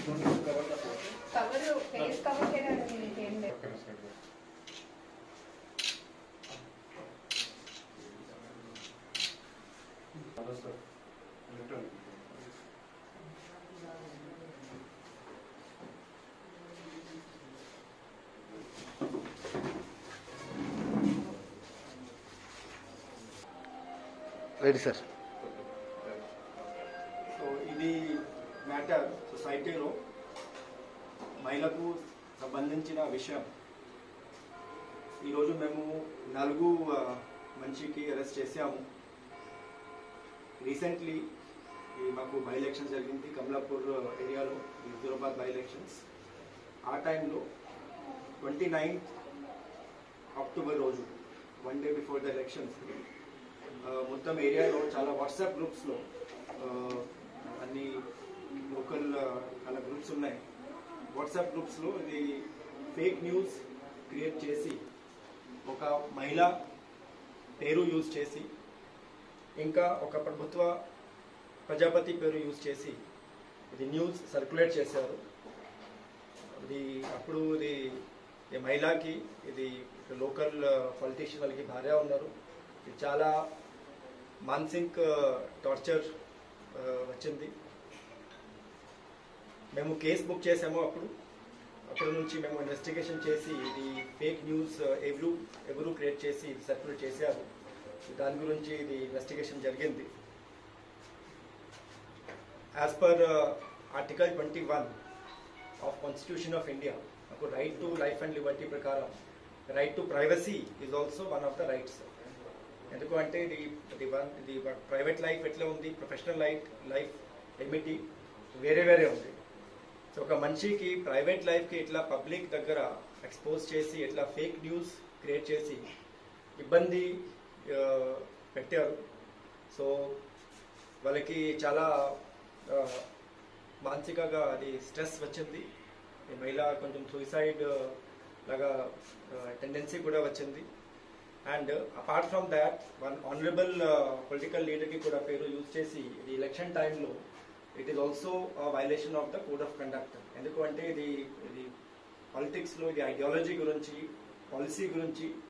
cover the photo cover face cover చేయడానికి మీకు ఏం లేదు okay sir hello sir electronic ready sir so ఇది మ్యాటర్ సొసైటీలో మహిళకు సంబంధించిన విషయం ఈరోజు మేము నలుగు ఆ, మనిషికి అరెస్ట్ చేసాము రీసెంట్లీ ఈ మాకు బై ఎలక్షన్ జరిగింది కమలాపూర్ ఏరియాలో ఈ హుజూరాబాద్ బై ఎలక్షన్స్ ఆ టైంలో ట్వంటీ నైన్త్ అక్టోబర్ రోజు one day before the elections మొత్తం ఏరియాలో చాలా వాట్సాప్ గ్రూప్స్లో అన్ని లోకల్ చాలా గ్రూప్స్ ఉన్నాయి వాట్సాప్ గ్రూప్స్లో ఇది ఫేక్ న్యూస్ క్రియేట్ చేసి ఒక మహిళ పేరు యూజ్ చేసి ఇంకా ఒక ప్రభుత్వ ప్రజాపతి పేరు యూజ్ చేసి ఇది న్యూస్ సర్క్యులేట్ చేశారు ఇది అప్పుడు ఇది ఈ మహిళకి ఇది లోకల్ పొలిటీషియన్ వాళ్ళకి భార్య ఉన్నారు ఇది చాలా మానసిక్ టార్చర్ వచ్చింది మేము కేసు బుక్ చేసాము అప్పుడు అప్పటి నుంచి మేము ఇన్వెస్టిగేషన్ చేసి ఇది ఫేక్ న్యూస్ ఎవరు ఎవరు క్రియేట్ చేసి ఇది సర్క్యులేట్ చేశారు దాని గురించి ఇది ఇన్వెస్టిగేషన్ జరిగింది as per article twenty one of constitution of India నాకు right to life and liberty ప్రకారం right to privacy is also one of the rights ఎందుకు అంటే ఇది ఇది వన్ ఇది ప్రైవేట్ లైఫ్ ఎట్లా ఉంది ప్రొఫెషనల్ లైఫ్ లైఫ్ ఏమిటి వేరే వేరే ఉంది సో ఒక మనిషికి ప్రైవేట్ లైఫ్కి ఇట్లా పబ్లిక్ దగ్గర ఎక్స్పోజ్ చేసి ఇట్లా ఫేక్ న్యూస్ క్రియేట్ చేసి ఇబ్బంది ఆ, పెట్టారు సో వాళ్ళకి చాలా ఆ, మానసికంగా అది స్ట్రెస్ వచ్చింది ఈ మహిళ కొంచెం సూసైడ్ లాగా టెండెన్సీ కూడా వచ్చింది and apart from that one honourable political లీడర్కి కూడా పేరు యూజ్ చేసి ఇది ఎలక్షన్ టైంలో it is also violation of the code of conduct ఎందుకంటే ఇది ఇది పాలిటిక్స్లో ఇది ఐడియాలజీ గురించి పాలసీ గురించి